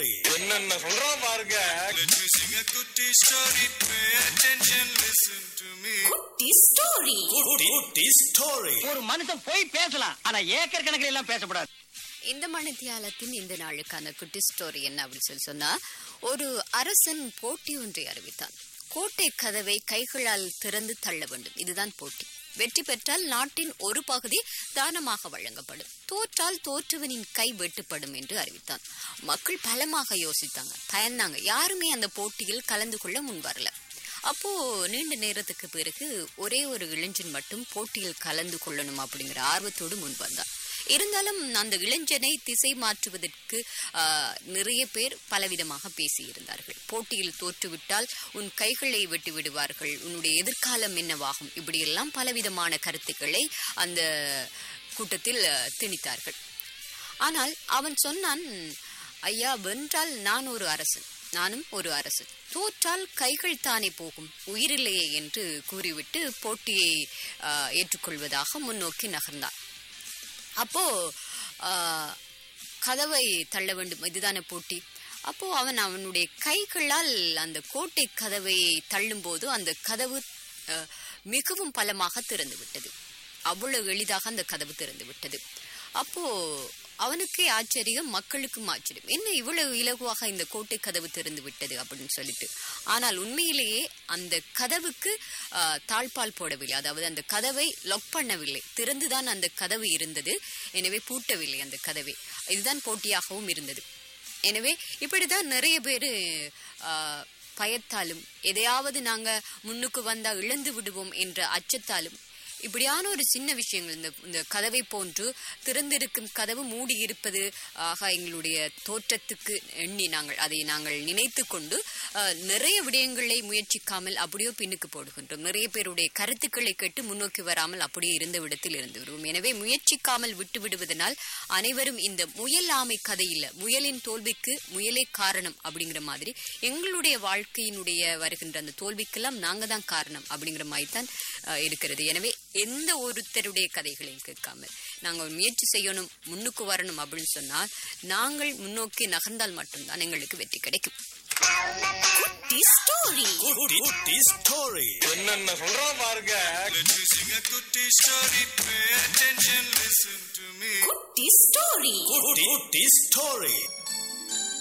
story. என்னென்ன சொல்றான் பாருங்க Let me sing a kutti story. Pay attention, listen to me. Kutti story Kutti, Kutti story. ஒரு மனுஷன் போய் பேசலாம் ஆனா ஏக்கர் கணக்கில் எல்லாம் பேசக்கூடாது இந்த மணித்தியாலத்தின் இந்த நாளுக்கான குட்டி ஸ்டோரி என்ன அப்படின்னு சொல்லி சொன்னா ஒரு அரசன் போட்டி ஒன்றை அறிவித்தான் கோட்டை கதவை கைகளால் திறந்து தள்ள வேண்டும் இதுதான் போட்டி வெற்றி பெற்றால் நாட்டின் ஒரு பகுதி தானமாக வழங்கப்படும் தோற்றால் தோற்றவனின் கை வெட்டுப்படும் என்று அறிவித்தான் மக்கள் பலமாக யோசித்தாங்க பயந்தாங்க யாருமே அந்த போட்டியில் கலந்து கொள்ள முன் வரல அப்போ நீண்ட நேரத்துக்கு பிறகு ஒரே ஒரு இளைஞன் மட்டும் போட்டியில் கலந்து கொள்ளணும் அப்படிங்கிற ஆர்வத்தோடு முன் வந்தான் இருந்தாலும் அந்த இளைஞனை திசை மாற்றுவதற்கு ஆ, நிறைய பேர் பலவிதமாக பேசியிருந்தார்கள் போட்டியில் தோற்றுவிட்டால் உன் கைகளை வெட்டி விடுவார்கள் உன்னுடைய எதிர்காலம் என்னவாகும் இப்படியெல்லாம் பலவிதமான கருத்துக்களை அந்த கூட்டத்தில் ஆ, திணித்தார்கள் ஆனால் அவன் சொன்னான் ஐயா வென்றால் நான் ஒரு அரசன் நானும் ஒரு அரசன் தோற்றால் கைகள் தானே போகும் உயிரில்லையே என்று கூறிவிட்டு போட்டியை ஆ, ஏற்றுக்கொள்வதாக முன்னோக்கி நகர்ந்தான் அப்போ ஆ, கதவை தள்ள வேண்டும் இதுதானே போட்டி அப்போ அவன் அவனுடைய கைகளால் அந்த கோட்டை கதவை தள்ளும்போது அந்த கதவு ஆ, மிகவும் பலமாக திறந்து விட்டது அவ்வளவு எளிதாக அந்த கதவு திறந்து விட்டது அப்போ அவனுக்கே ஆச்சரியம் மக்களுக்கும் ஆச்சரியம் என்ன இவ்வளவு இலகுவாக இந்த கோட்டை கதவு திறந்து விட்டது அப்படின்னு சொல்லிட்டு ஆனால் உண்மையிலேயே அந்த கதவுக்கு ஆ, தாழ்பால் போடவில்லை அதாவது அந்த கதவை லாக் பண்ணவில்லை திறந்துதான் அந்த கதவு இருந்தது எனவே பூட்டவில்லை அந்த கதவை இதுதான் போட்டியாகவும் இருந்தது எனவே இப்படிதான் நிறைய பேர் பயத்தாலும் எதையாவது நாங்க முன்னுக்கு வந்தா இழந்து விடுவோம் என்ற அச்சத்தாலும் இப்படியான ஒரு சின்ன விஷயங்கள் இந்த இந்த கதவை போன்று திறந்திருக்கும் கதவு மூடி இருப்பது ஆக எங்களுடைய தோற்றத்துக்கு எண்ணி நாங்கள் அதை நாங்கள் நினைத்து கொண்டு அஹ், நிறைய விடயங்களை முயற்சிக்காமல் அப்படியோ பின்னுக்கு போடுகின்றோம் நிறைய பேருடைய கருத்துக்களை கேட்டு முன்னோக்கி வராமல் அப்படியே இருந்த விடத்தில் இருந்து விடுவோம் எனவே முயற்சிக்காமல் விட்டு விடுவதனால் அனைவரும் இந்த முயல் ஆமை கதையில் முயலின் தோல்விக்கு முயலே காரணம் அப்படிங்கிற மாதிரி எங்களுடைய வாழ்க்கையினுடைய வருகின்ற அந்த தோல்விக்கெல்லாம் நாங்க தான் காரணம் அப்படிங்கிற மாதிரி தான் அஹ், இருக்கிறது எனவே எந்த ஒருத்தருடைய கதைகளையும் கேட்காமல் நாங்கள் முயற்சி செய்யணும் முன்னுக்கு வரணும் அப்படின்னு சொன்னால் நாங்கள் முன்னோக்கி நகர்ந்தால் மட்டும்தான் எங்களுக்கு வெற்றி கிடைக்கும் குட்டி ஸ்டோரி Kutti, Kutti story. என்னென்ன சொல்றான் பாருங்க Let me sing a kutti story. Pay attention, listen to me. Kutti story Kutti, Kutti story.